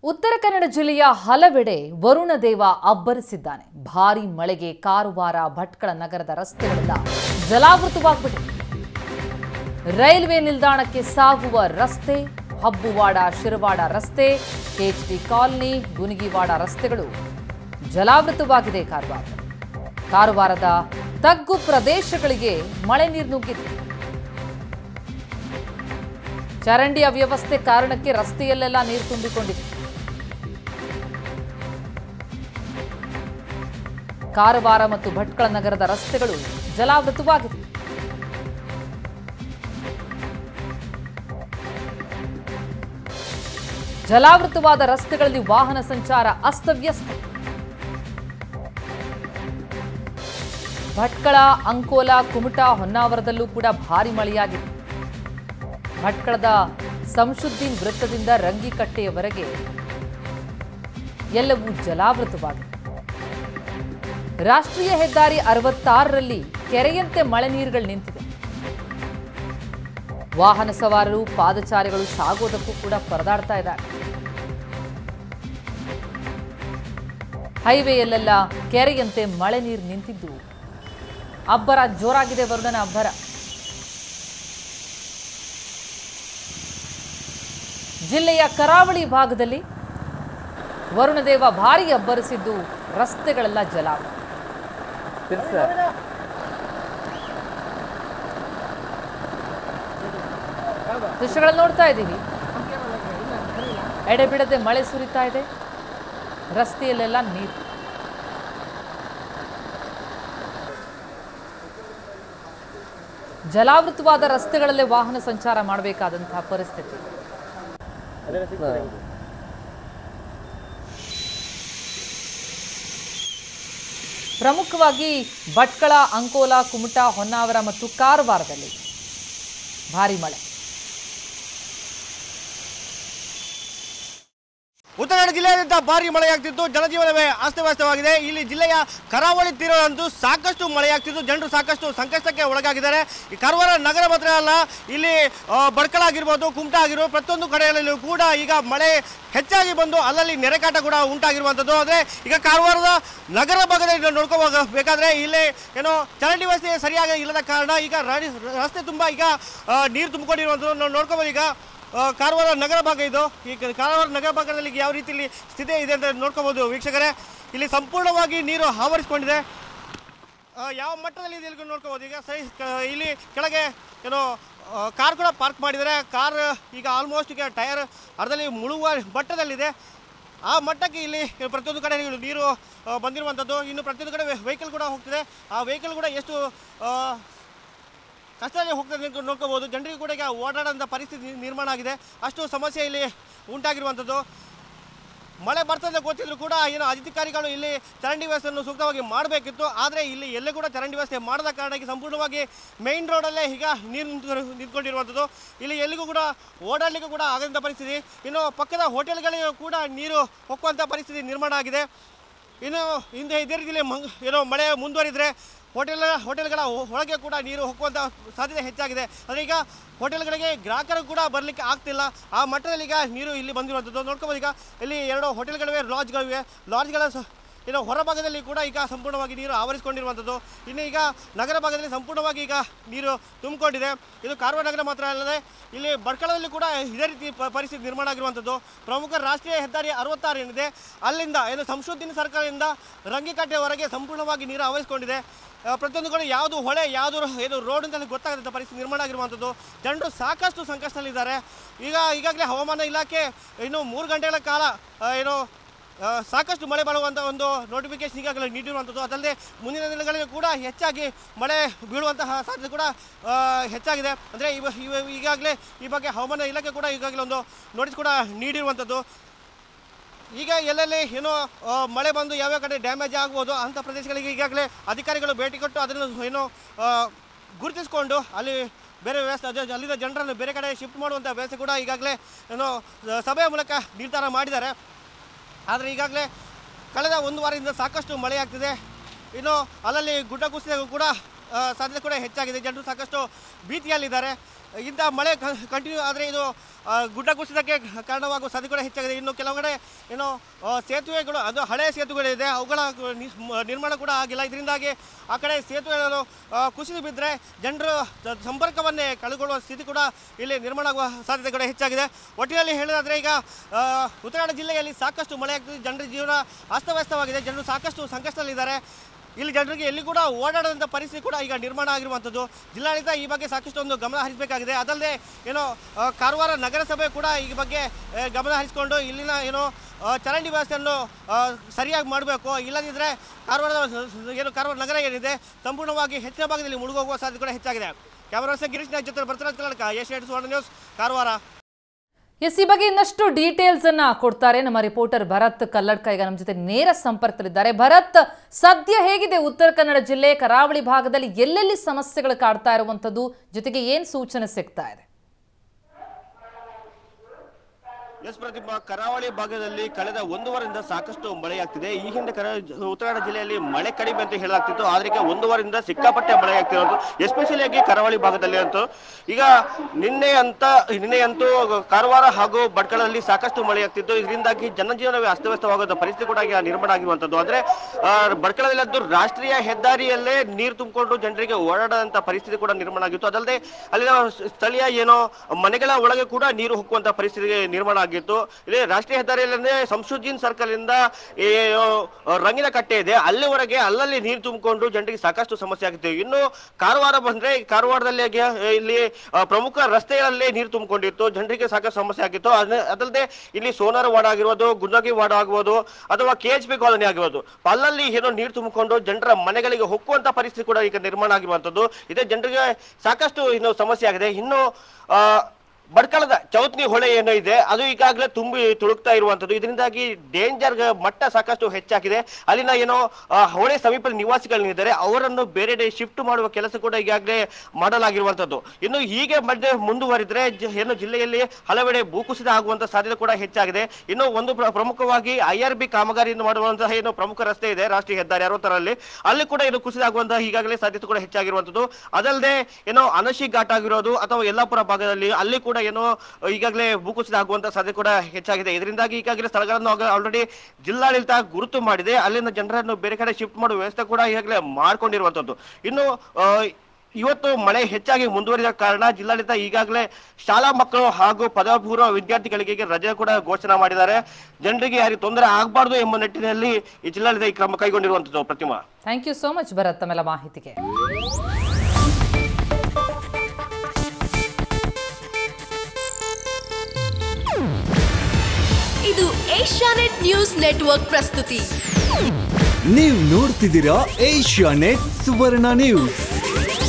ಉತ್ತರ ಕನ್ನಡ ಜಿಲ್ಲೆಯ ಹಲವೆಡೆ ವರುಣ ದೇವ ಅಬ್ಬರಿಸಿದ್ದಾನೆ ಭಾರೀ ಮಳೆಗೆ ಕಾರುವಾರ ಭಟ್ಕಳ ನಗರದ ರಸ್ತೆಗಳೆಲ್ಲ ಜಲಾವೃತವಾಗ್ಬಿಟ್ಟಿದೆ ರೈಲ್ವೆ ನಿಲ್ದಾಣಕ್ಕೆ ಸಾಗುವ ರಸ್ತೆ ಹಬ್ಬುವಾಡ ಶಿರವಾಡ ರಸ್ತೆ ಕೆಎಚ್ಪಿ ಕಾಲನಿ ಗುನಿಗಿವಾಡ ರಸ್ತೆಗಳು ಜಲಾವೃತವಾಗಿದೆ ಕಾರವಾರ ಕಾರವಾರದ ತಗ್ಗು ಪ್ರದೇಶಗಳಿಗೆ ಮಳೆ ನೀರು ನುಗ್ಗಿದೆ ಚರಂಡಿ ಅವ್ಯವಸ್ಥೆ ಕಾರಣಕ್ಕೆ ರಸ್ತೆಯಲ್ಲೆಲ್ಲ ನೀರು ತುಂಬಿಕೊಂಡಿದೆ ಕಾರವಾರ ಮತ್ತು ಭಟ್ಕಳ ನಗರದ ರಸ್ತೆಗಳು ಜಲಾವೃತವಾಗಿದೆ ಜಲಾವೃತವಾದ ರಸ್ತೆಗಳಲ್ಲಿ ವಾಹನ ಸಂಚಾರ ಅಸ್ತವ್ಯಸ್ತ ಭಟ್ಕಳ ಅಂಕೋಲ ಕುಮಟಾ ಹೊನ್ನಾವರದಲ್ಲೂ ಕೂಡ ಭಾರಿ ಮಳೆಯಾಗಿದೆ ಭಟ್ಕಳದ ಸಂಶುದ್ದೀನ್ ವೃತ್ತದಿಂದ ರಂಗಿಕಟ್ಟೆಯವರೆಗೆ ಎಲ್ಲವೂ ಜಲಾವೃತವಾಗಿದೆ ರಾಷ್ಟ್ರೀಯ ಹೆದ್ದಾರಿ ಅರವತ್ತಾರರಲ್ಲಿ ಕೆರೆಯಂತೆ ಮಳೆ ನೀರುಗಳು ನಿಂತಿದೆ ವಾಹನ ಸವಾರರು ಪಾದಚಾರಿಗಳು ಸಾಗೋದಕ್ಕೂ ಕೂಡ ಪರದಾಡ್ತಾ ಇದ್ದಾರೆ ಹೈವೇಯಲ್ಲೆಲ್ಲ ಕೆರೆಯಂತೆ ಮಳೆ ನೀರು ನಿಂತಿದ್ದು ಅಬ್ಬರ ಜೋರಾಗಿದೆ ವರುಣನ ಅಬ್ಬರ ಜಿಲ್ಲೆಯ ಕರಾವಳಿ ಭಾಗದಲ್ಲಿ ವರುಣದೇವ ಭಾರಿ ಅಬ್ಬರಿಸಿದ್ದು ರಸ್ತೆಗಳೆಲ್ಲ ಜಲಾವೃತ ದೃಶ್ಯಗಳನ್ನು ನೋಡ್ತಾ ಇದ್ದೀವಿ ಎಡೆಬಿಡದೆ ಮಳೆ ಸುರಿತಾ ಇದೆ ರಸ್ತೆಯಲ್ಲೆಲ್ಲ ನೀರು ಜಲಾವೃತವಾದ ರಸ್ತೆಗಳಲ್ಲೇ ವಾಹನ ಸಂಚಾರ ಮಾಡಬೇಕಾದಂತಹ ಪರಿಸ್ಥಿತಿ ಪ್ರಮುಖವಾಗಿ ಭಟ್ಕಳ ಅಂಕೋಲ ಕುಮಟಾ ಹೊನ್ನಾವರ ಮತ್ತು ಕಾರವಾರದಲ್ಲಿ ಭಾರಿ ಮಳೆ ಉತ್ತರ ಕನ್ನಡ ಜಿಲ್ಲೆಯಾದ್ಯಂತ ಭಾರಿ ಮಳೆಯಾಗ್ತಿತ್ತು ಜನಜೀವನವೇ ಅಸ್ತವ್ಯಸ್ತವಾಗಿದೆ ಇಲ್ಲಿ ಜಿಲ್ಲೆಯ ಕರಾವಳಿ ತೀರದಂತೂ ಸಾಕಷ್ಟು ಮಳೆಯಾಗ್ತಿತ್ತು ಜನರು ಸಾಕಷ್ಟು ಸಂಕಷ್ಟಕ್ಕೆ ಒಳಗಾಗಿದ್ದಾರೆ ಈ ಕಾರವಾರ ನಗರ ಮಾತ್ರ ಅಲ್ಲ ಇಲ್ಲಿ ಆ, ಬಡ್ಕಳ ಆಗಿರ್ಬೋದು ಕುಮಟಾ ಆಗಿರ್ಬೋದು ಪ್ರತಿಯೊಂದು ಕಡೆಗಳಲ್ಲೂ ಕೂಡ ಈಗ ಮಳೆ ಹೆಚ್ಚಾಗಿ ಬಂದು ಅಲ್ಲಲ್ಲಿ ನೆರೆಕಾಟ ಕೂಡ ಉಂಟಾಗಿರುವಂಥದ್ದು ಆದರೆ ಈಗ ಕಾರವಾರದ ನಗರ ಭಾಗದಲ್ಲಿ ನಾವು ನೋಡ್ಕೋಬೇಕಾದ್ರೆ ಇಲ್ಲಿ ಏನೋ ಚರಂಡಿ ವ್ಯವಸ್ಥೆ ಸರಿಯಾಗಿ ಇಲ್ಲದ ಕಾರಣ ಈಗ ರ- ರಸ್ತೆ ತುಂಬ ಈಗ ಆ, ನೀರು ತುಂಬಿಕೊಂಡಿರುವಂಥದ್ದು ನಾವು ನೋಡ್ಕೋಬೋದು ಈಗ ಆ, ಕಾರವಾರ ನಗರ ಭಾಗ ಇದು ಈ ಕ- ಕಾರವಾರ ನಗರ ಭಾಗದಲ್ಲಿ ಯಾವ ರೀತಿಯಲ್ಲಿ ಸ್ಥಿತಿ ಇದೆ ಅಂತ ನೋಡ್ಕೋಬಹುದು ವೀಕ್ಷಕರೇ ಇಲ್ಲಿ ಸಂಪೂರ್ಣವಾಗಿ ನೀರು ಆವರಿಸಿಕೊಂಡಿದೆ ಆ, ಯಾವ ಮಟ್ಟದಲ್ಲಿ ಇದೆ ಇಲ್ಲಿ ನೋಡ್ಕೋಬೋದು ಈಗ ಸೈ ಕ- ಇಲ್ಲಿ ಕೆಳಗೆ ಏನೋ ಆ, ಕಾರ್ ಕೂಡ ಪಾರ್ಕ್ ಮಾಡಿದ್ದಾರೆ ಕಾರ್ ಈಗ ಆಲ್ಮೋಸ್ಟ್ ಈಗ ಟೈರ್ ಅರ್ಧದಲ್ಲಿ ಮುಳುಗುವ ಮಟ್ಟದಲ್ಲಿದೆ ಆ ಮಟ್ಟಕ್ಕೆ ಇಲ್ಲಿ ಪ್ರತಿಯೊಂದು ಕಡೆ ನೀರು ಆ, ಬಂದಿರುವಂಥದ್ದು ಇನ್ನು ಪ್ರತಿಯೊಂದು ಕಡೆ ವೆಹಿಕಲ್ ಕೂಡ ಹೋಗ್ತಿದೆ ಆ ವೆಹಿಕಲ್ ಕೂಡ ಎಷ್ಟು ಆ, ಕಷ್ಟದಲ್ಲಿ ಹೋಗ್ತದೆ ಅಂತ ನೋಡ್ಕೋಬೋದು ಜನರಿಗೂ ಕೂಡ ಈಗ ಓಡಾಡೋಂಥ ಪರಿಸ್ಥಿತಿ ನಿ- ನಿರ್ಮಾಣ ಆಗಿದೆ ಅಷ್ಟು ಸಮಸ್ಯೆ ಇಲ್ಲಿ ಉಂಟಾಗಿರುವಂಥದ್ದು ಮಳೆ ಬರ್ತದೆ ಗೊತ್ತಿದ್ರು ಕೂಡ ಏನು ಅಧಿಕಾರಿಗಳು ಇಲ್ಲಿ ಚರಂಡಿ ವ್ಯವಸ್ಥೆಯನ್ನು ಸೂಕ್ತವಾಗಿ ಮಾಡಬೇಕಿತ್ತು ಆದರೆ ಇಲ್ಲಿ ಎಲ್ಲೇ ಕೂಡ ಚರಂಡಿ ವ್ಯವಸ್ಥೆ ಮಾಡದ ಕಾರಣಕ್ಕೆ ಸಂಪೂರ್ಣವಾಗಿ ಮೇಯ್ನ್ ರೋಡಲ್ಲೇ ಈಗ ನೀರು ನಿಂತ್ಕೊಂಡು ನಿಂತ್ಕೊಂಡಿರುವಂಥದ್ದು ಇಲ್ಲಿ ಎಲ್ಲಿಗೂ ಕೂಡ ಓಡಾಡಲಿಕ್ಕೂ ಕೂಡ ಆಗದಂಥ ಪರಿಸ್ಥಿತಿ ಇನ್ನು ಪಕ್ಕದ ಹೋಟೆಲ್ಗಳಿಗೂ ಕೂಡ ನೀರು ಹೋಗುವಂಥ ಪರಿಸ್ಥಿತಿ ನಿರ್ಮಾಣ ಆಗಿದೆ ಇನ್ನು ಹಿಂದೆ ಇದೇ ರೀತಿಯಲ್ಲಿ ಮಂಗ್ ಏನೋ ಮಳೆ ಮುಂದುವರಿದರೆ ಹೋಟೆಲ್ ಹೋಟೆಲ್ಗಳ ಒ- ಒಳಗೆ ಕೂಡ ನೀರು ಹೋಗುವಂಥ ಸಾಧ್ಯತೆ ಹೆಚ್ಚಾಗಿದೆ ಅಂದರೆ ಈಗ ಹೋಟೆಲ್ಗಳಿಗೆ ಗ್ರಾಹಕರು ಕೂಡ ಬರಲಿಕ್ಕೆ ಆಗ್ತಿಲ್ಲ ಆ ಮಟ್ಟದಲ್ಲಿ ಈಗ ನೀರು ಇಲ್ಲಿ ಬಂದಿರುವಂಥದ್ದು ನೋಡ್ಕೋಬೋದು ಈಗ ಇಲ್ಲಿ ಎರಡು ಹೋಟೆಲ್ಗಳಿವೆ ಲಾಡ್ಜ್ಗಳಿವೆ ಲಾಡ್ಜ್ಗಳ ಸ ಇನ್ನು ಹೊರಭಾಗದಲ್ಲಿ ಕೂಡ ಈಗ ಸಂಪೂರ್ಣವಾಗಿ ನೀರು ಆವರಿಸಿಕೊಂಡಿರುವಂಥದ್ದು ಇನ್ನು ಈಗ ನಗರ ಭಾಗದಲ್ಲಿ ಸಂಪೂರ್ಣವಾಗಿ ಈಗ ನೀರು ತುಂಬಿಕೊಂಡಿದೆ ಇದು ಕಾರವಾರ ನಗರ ಮಾತ್ರ ಅಲ್ಲದೆ ಇಲ್ಲಿ ಬಡ್ಕಳದಲ್ಲಿ ಕೂಡ ಇದೇ ರೀತಿ ಪ- ಪರಿಸ್ಥಿತಿ ನಿರ್ಮಾಣ ಆಗಿರುವಂಥದ್ದು ಪ್ರಮುಖ ರಾಷ್ಟ್ರೀಯ ಹೆದ್ದಾರಿ ಅರವತ್ತಾರು ಏನಿದೆ ಅಲ್ಲಿಂದ ಏನು ಸಂಶೋಧನೆ ಸರ್ಕಾರದಿಂದ ರಂಗಿಕಟ್ಟೆವರೆಗೆ ಸಂಪೂರ್ಣವಾಗಿ ನೀರು ಆವರಿಸಿಕೊಂಡಿದೆ ಆ, ಪ್ರತಿಯೊಂದು ಕಡೆ ಯಾವುದು ಹೊಳೆ ಯಾವುದು ಏನು ರೋಡ್ ಅಂತ ಗೊತ್ತಾಗದಂಥ ಪರಿಸ್ಥಿತಿ ನಿರ್ಮಾಣ ಆಗಿರುವಂಥದ್ದು ಜನರು ಸಾಕಷ್ಟು ಸಂಕಷ್ಟದಲ್ಲಿದ್ದಾರೆ ಈಗ ಈಗಾಗಲೇ ಹವಾಮಾನ ಇಲಾಖೆ ಇನ್ನು ಮೂರು ಗಂಟೆಗಳ ಕಾಲ ಆ, ಏನು ಆ, ಸಾಕಷ್ಟು ಮಳೆ ಬರುವಂಥ ಒಂದು ನೋಟಿಫಿಕೇಶನ್ ಈಗಾಗಲೇ ನೀಡಿರುವಂಥದ್ದು ಅದಲ್ಲದೆ ಮುಂದಿನ ದಿನಗಳಲ್ಲಿ ಕೂಡ ಹೆಚ್ಚಾಗಿ ಮಳೆ ಬೀಳುವಂತಹ ಸಾಧ್ಯತೆ ಕೂಡ ಆ, ಹೆಚ್ಚಾಗಿದೆ ಅಂದರೆ ಇವ ಇವ ಈಗಾಗಲೇ ಈ ಬಗ್ಗೆ ಹವಾಮಾನ ಇಲಾಖೆ ಕೂಡ ಈಗಾಗಲೇ ಒಂದು ನೋಟಿಸ್ ಕೂಡ ನೀಡಿರುವಂಥದ್ದು ಈಗ ಎಲ್ಲೆಲ್ಲಿ ಏನೋ ಆ, ಮಳೆ ಬಂದು ಯಾವ್ಯಾವ ಕಡೆ ಡ್ಯಾಮೇಜ್ ಆಗ್ಬೋದು ಅಂಥ ಪ್ರದೇಶಗಳಿಗೆ ಈಗಾಗಲೇ ಅಧಿಕಾರಿಗಳು ಭೇಟಿ ಕೊಟ್ಟು ಅದನ್ನು ಏನೋ ಆ, ಗುರುತಿಸ್ಕೊಂಡು ಅಲ್ಲಿ ಬೇರೆ ವ್ಯವಸ್ಥೆ ಅದೇ ಅಲ್ಲಿನ ಜನರನ್ನು ಬೇರೆ ಕಡೆ ಶಿಫ್ಟ್ ಮಾಡುವಂಥ ವ್ಯವಸ್ಥೆ ಕೂಡ ಈಗಾಗಲೇ ಏನೋ ಆ, ಸಭೆಯ ಮೂಲಕ ನಿರ್ಧಾರ ಮಾಡಿದ್ದಾರೆ ಆದರೆ ಈಗಾಗಲೇ ಕಳೆದ ಒಂದು ವಾರದಿಂದ ಸಾಕಷ್ಟು ಮಳೆಯಾಗ್ತಿದೆ ಇನ್ನು ಅಲ್ಲಲ್ಲಿ ಗುಡ್ಡ ಕುಸಿತ ಕೂಡ ಆ, ಸಾಧ್ಯತೆ ಕೂಡ ಹೆಚ್ಚಾಗಿದೆ ಜನರು ಸಾಕಷ್ಟು ಭೀತಿಯಲ್ಲಿದ್ದಾರೆ ಇಂಥ ಮಳೆ ಕಂಟಿನ್ಯೂ ಆದರೆ ಇದು ಆ, ಗುಡ್ಡ ಕುಸಿತಕ್ಕೆ ಕಾರಣವಾಗುವ ಸಾಧ್ಯತೆ ಕೂಡ ಹೆಚ್ಚಾಗಿದೆ ಇನ್ನು ಕೆಲವು ಕಡೆ ಏನು ಆ, ಸೇತುವೆಗಳು ಅದು ಹಳೆಯ ಸೇತುವೆಗಳಿದೆ ಅವುಗಳ ನಿ- ಮ- ನಿರ್ಮಾಣ ಕೂಡ ಆಗಿಲ್ಲ ಇದರಿಂದಾಗಿ ಆ ಕಡೆ ಸೇತುವೆಗಳು ಆ, ಕುಸಿದು ಬಿದ್ದರೆ ಜನರು ದ- ಸಂಪರ್ಕವನ್ನೇ ಕಳೆದುಕೊಳ್ಳುವ ಸ್ಥಿತಿ ಕೂಡ ಇಲ್ಲಿ ನಿರ್ಮಾಣ ಆಗುವ ಸಾಧ್ಯತೆ ಕೂಡ ಹೆಚ್ಚಾಗಿದೆ ಒಟ್ಟಿನಲ್ಲಿ ಹೇಳೋದಾದ್ರೆ ಈಗ ಆ, ಉತ್ತರ ಕನ್ನಡ ಜಿಲ್ಲೆಯಲ್ಲಿ ಸಾಕಷ್ಟು ಮಳೆಯಾಗ್ತಿದೆ ಜನರ ಜೀವನ ಅಸ್ತವ್ಯಸ್ತವಾಗಿದೆ ಜನರು ಸಾಕಷ್ಟು ಸಂಕಷ್ಟದಲ್ಲಿದ್ದಾರೆ ಇಲ್ಲಿ ಜನರಿಗೆ ಎಲ್ಲಿ ಕೂಡ ಓಡಾಡದಂಥ ಪರಿಸ್ಥಿತಿ ಕೂಡ ಈಗ ನಿರ್ಮಾಣ ಆಗಿರುವಂಥದ್ದು ಜಿಲ್ಲಾಡಳಿತ ಈ ಬಗ್ಗೆ ಸಾಕಷ್ಟು ಒಂದು ಗಮನ ಹರಿಸಬೇಕಾಗಿದೆ ಅದಲ್ಲದೆ ಏನೋ ಆ, ಕಾರವಾರ ನಗರಸಭೆ ಕೂಡ ಈ ಬಗ್ಗೆ ಆ, ಗಮನ ಹರಿಸಿಕೊಂಡು ಇಲ್ಲಿನ ಏನೋ ಆ, ಚರಂಡಿ ವ್ಯವಸ್ಥೆಯನ್ನು ಆ, ಸರಿಯಾಗಿ ಮಾಡಬೇಕು ಇಲ್ಲದಿದ್ದರೆ ಕಾರವಾರದ ಏನು ಕಾರವಾರ ನಗರ ಏನಿದೆ ಸಂಪೂರ್ಣವಾಗಿ ಹೆಚ್ಚಿನ ಭಾಗದಲ್ಲಿ ಮುಳುಗೋಗುವ ಸಾಧ್ಯತೆ ಕೂಡ ಹೆಚ್ಚಾಗಿದೆ ಕ್ಯಾಮರಾ ಪರ್ಸನ್ ಗಿರೀಶ್ ನಾಯಕ್ ಜೊತೆ ಬರ್ತರಾಜ್ ಕನ್ನಡಕ ಏಷ್ಯಾನೆಟ್ ಸುವರ್ಣ ನ್ಯೂಸ್ ಕಾರವಾರ ಎಸ್ ಈ ಬಗ್ಗೆ ಇನ್ನಷ್ಟು ಡೀಟೇಲ್ಸ್ ಅನ್ನ ಕೊಡ್ತಾರೆ ನಮ್ಮ ರಿಪೋರ್ಟರ್ ಭರತ್ ಕಲ್ಲಡ್ಕ ಈಗ ನಮ್ಮ ಜೊತೆ ನೇರ ಸಂಪರ್ಕದಲ್ಲಿದ್ದಾರೆ ಭರತ್ ಸದ್ಯ ಹೇಗಿದೆ ಉತ್ತರ ಕನ್ನಡ ಜಿಲ್ಲೆ ಕರಾವಳಿ ಭಾಗದಲ್ಲಿ ಎಲ್ಲೆಲ್ಲಿ ಸಮಸ್ಯೆಗಳು ಕಾಡ್ತಾ ಇರುವಂತದ್ದು ಜೊತೆಗೆ ಏನ್ ಸೂಚನೆ ಸಿಗ್ತಾ ಇದೆ ಎಸ್ ಪ್ರತಿಭಾ ಕರಾವಳಿ ಭಾಗದಲ್ಲಿ ಕಳೆದ ಒಂದು ವಾರದಿಂದ ಸಾಕಷ್ಟು ಮಳೆಯಾಗ್ತಿದೆ ಈ ಹಿಂದೆ ಕರ ಉತ್ತರ ಕನ್ನಡ ಜಿಲ್ಲೆಯಲ್ಲಿ ಮಳೆ ಕಡಿಮೆ ಅಂತ ಹೇಳಲಾಗ್ತಿತ್ತು ಆದ್ರೆ ಈಗ ಒಂದು ವಾರದಿಂದ ಸಿಕ್ಕಾಪಟ್ಟೆ ಮಳೆ ಆಗ್ತಿರೋದು ಎಸ್ಪೆಷಲಿ ಆಗಿ ಕರಾವಳಿ ಭಾಗದಲ್ಲಿ ಅಂತೂ ಈಗ ನಿನ್ನೆ ಅಂತ ನಿನ್ನೆ ಅಂತೂ ಕಾರವಾರ ಹಾಗೂ ಭಟ್ಕಳದಲ್ಲಿ ಸಾಕಷ್ಟು ಮಳೆ ಆಗ್ತಿತ್ತು ಇದರಿಂದಾಗಿ ಜನಜೀವನವೇ ಅಸ್ತವ್ಯಸ್ತವಾಗೋದ ಪರಿಸ್ಥಿತಿ ಕೂಡ ಈಗ ನಿರ್ಮಾಣ ಆಗಿರುವಂತದ್ದು ಅಂದ್ರೆ ಆ, ಭಟ್ಕಳದಲ್ಲಿ ಅಂತೂ ರಾಷ್ಟ್ರೀಯ ಹೆದ್ದಾರಿಯಲ್ಲೇ ನೀರು ತುಂಬಿಕೊಂಡು ಜನರಿಗೆ ಓಡಾಡದಂತ ಪರಿಸ್ಥಿತಿ ಕೂಡ ನಿರ್ಮಾಣ ಆಗಿತ್ತು ಅದಲ್ಲದೆ ಅಲ್ಲಿನ ಸ್ಥಳೀಯ ಏನೋ ಮನೆಗಳ ಒಳಗೆ ಕೂಡ ನೀರು ಹೋಗುವಂತ ಪರಿಸ್ಥಿತಿ ನಿರ್ಮಾಣ ಆಗಿತ್ತು ಇಲ್ಲಿ ರಾಷ್ಟ್ರೀಯ ಹೆದ್ದಾರಿಯಲ್ಲಿ ಸಂಶುದ್ದೀನ್ ಸರ್ಕಲ್ ಇಂದ ಈ, ಆ, ರಂಗಿನ ಕಟ್ಟೆ ಇದೆ ಅಲ್ಲಿವರೆಗೆ ಅಲ್ಲಲ್ಲಿ ನೀರು ತುಂಬಿಕೊಂಡು ಜನರಿಗೆ ಸಾಕಷ್ಟು ಸಮಸ್ಯೆ ಆಗಿತ್ತು ಇನ್ನು ಕಾರವಾರ ಬಂದ್ರೆ ಈ ಕಾರವಾರದಲ್ಲಿ ಆಗಿ, ಆ, ಇಲ್ಲಿ ಆ, ಪ್ರಮುಖ ರಸ್ತೆಗಳಲ್ಲೇ ನೀರು ತುಂಬಿಕೊಂಡಿತ್ತು ಜನರಿಗೆ ಸಾಕಷ್ಟು ಸಮಸ್ಯೆ ಆಗಿತ್ತು ಅದ- ಅದಲ್ಲದೆ ಇಲ್ಲಿ ಸೋನಾರ ವಾರ್ಡ್ ಆಗಿರ್ಬೋದು ಗುಂಡಗಿ ವಾರ್ಡ್ ಆಗ್ಬೋದು ಅಥವಾ ಕೆ ಎಚ್ ಪಿ ಕಾಲೋನಿ ಆಗಿರ್ಬೋದು ಅಲ್ಲಲ್ಲಿ ಏನೋ ನೀರು ತುಂಬಿಕೊಂಡು ಜನರ ಮನೆಗಳಿಗೆ ಹೊಕ್ಕುವಂತ ಪರಿಸ್ಥಿತಿ ಕೂಡ ಈಗ ನಿರ್ಮಾಣ ಆಗಿರುವಂತದ್ದು ಇದೇ ಜನರಿಗೆ ಸಾಕಷ್ಟು ಇನ್ನು ಸಮಸ್ಯೆ ಆಗಿದೆ ಇನ್ನು ಆ, ಬಡ್ಕಳದ ಚೌತ್ನಿ ಹೊಳೆ ಏನೋ ಇದೆ ಅದು ಈಗಾಗಲೇ ತುಂಬಿ ತುಳುಕ್ತಾ ಇರುವಂತದ್ದು ಇದರಿಂದಾಗಿ ಡೇಂಜರ್ ಮಟ್ಟ ಸಾಕಷ್ಟು ಹೆಚ್ಚಾಗಿದೆ ಅಲ್ಲಿನ ಏನೋ ಆ, ಹೊಳೆ ಸಮೀಪದ ನಿವಾಸಿಗಳೇನಿದ್ದಾರೆ ಅವರನ್ನು ಬೇರೆ ಡೇ ಶಿಫ್ಟ್ ಮಾಡುವ ಕೆಲಸ ಕೂಡ ಈಗಾಗಲೇ ಮಾಡಲಾಗಿರುವಂತದ್ದು ಇನ್ನು ಹೀಗೆ ಮಧ್ಯೆ ಮುಂದುವರಿದ್ರೆ ಜ- ಏನು ಜಿಲ್ಲೆಯಲ್ಲಿ ಹಲವೆಡೆ ಭೂಕುಸಿತ ಆಗುವಂತ ಸಾಧ್ಯತೆ ಕೂಡ ಹೆಚ್ಚಾಗಿದೆ ಇನ್ನು ಒಂದು ಪ್ರ- ಪ್ರಮುಖವಾಗಿ ಐ ಆರ್ ಬಿ ಕಾಮಗಾರಿಯನ್ನು ಮಾಡುವಂತಹ ಏನು ಪ್ರಮುಖ ರಸ್ತೆ ಇದೆ ರಾಷ್ಟ್ರೀಯ ಹೆದ್ದಾರಿ ಅರವತ್ತರಲ್ಲಿ ಅಲ್ಲಿ ಕೂಡ ಇದು ಕುಸಿತ ಆಗುವಂತಹ ಈಗಾಗಲೇ ಸಾಧ್ಯತೆ ಕೂಡ ಹೆಚ್ಚಾಗಿರುವಂತದ್ದು ಅದಲ್ಲದೆ ಏನೋ ಅನಶಿ ಘಾಟ್ ಆಗಿರೋದು ಅಥವಾ ಯಲ್ಲಾಪುರ ಭಾಗದಲ್ಲಿ ಅಲ್ಲಿ ಕೂಡ ಏನೋ ಈಗಾಗಲೇ ಭೂಕುಸಿತ ಆಗುವಂತ ಸಾಧ್ಯತೆ ಕೂಡ ಹೆಚ್ಚಾಗಿದೆ ಇದರಿಂದಾಗಿ ಈಗಾಗಲೇ ಸ್ಥಳಗಳನ್ನು ಆಲ್ರೆಡಿ ಜಿಲ್ಲಾಡಳಿತ ಗುರುತು ಮಾಡಿದೆ ಅಲ್ಲಿಂದ ಜನರನ್ನು ಬೇರೆ ಕಡೆ ಶಿಫ್ಟ್ ಮಾಡುವ ವ್ಯವಸ್ಥೆ ಕೂಡ ಈಗಾಗಲೇ ಮಾಡ್ಕೊಂಡಿರುವಂತದ್ದು ಇನ್ನು ಆ, ಇವತ್ತು ಮಳೆ ಹೆಚ್ಚಾಗಿ ಮುಂದುವರಿದ ಕಾರಣ ಜಿಲ್ಲಾಡಳಿತ ಈಗಾಗಲೇ ಶಾಲಾ ಮಕ್ಕಳು ಹಾಗೂ ಪದವಿ ಪೂರ್ವ ವಿದ್ಯಾರ್ಥಿಗಳಿಗೆ ರಜೆ ಕೂಡ ಘೋಷಣೆ ಮಾಡಿದ್ದಾರೆ ಜನರಿಗೆ ಯಾರಿಗೆ ತೊಂದರೆ ಆಗಬಾರ್ದು ಎಂಬ ನಿಟ್ಟಿನಲ್ಲಿ ಈ ಜಿಲ್ಲಾಡಳಿತ ಈ ಕ್ರಮ ಕೈಗೊಂಡಿರುವಂತದ್ದು Prathima thank you so much Bharat ತಮ್ಮೆಲ್ಲ ಮಾಹಿತಿಗೆ ಇದು ಏಷ್ಯಾನೆಟ್ ನ್ಯೂಸ್ ನೆಟ್ವರ್ಕ್ ಪ್ರಸ್ತುತಿ ನೀವು ನೋಡ್ತಿದ್ದೀರಾ ಏಷ್ಯಾ ನೆಟ್ ಸುವರ್ಣ ನ್ಯೂಸ್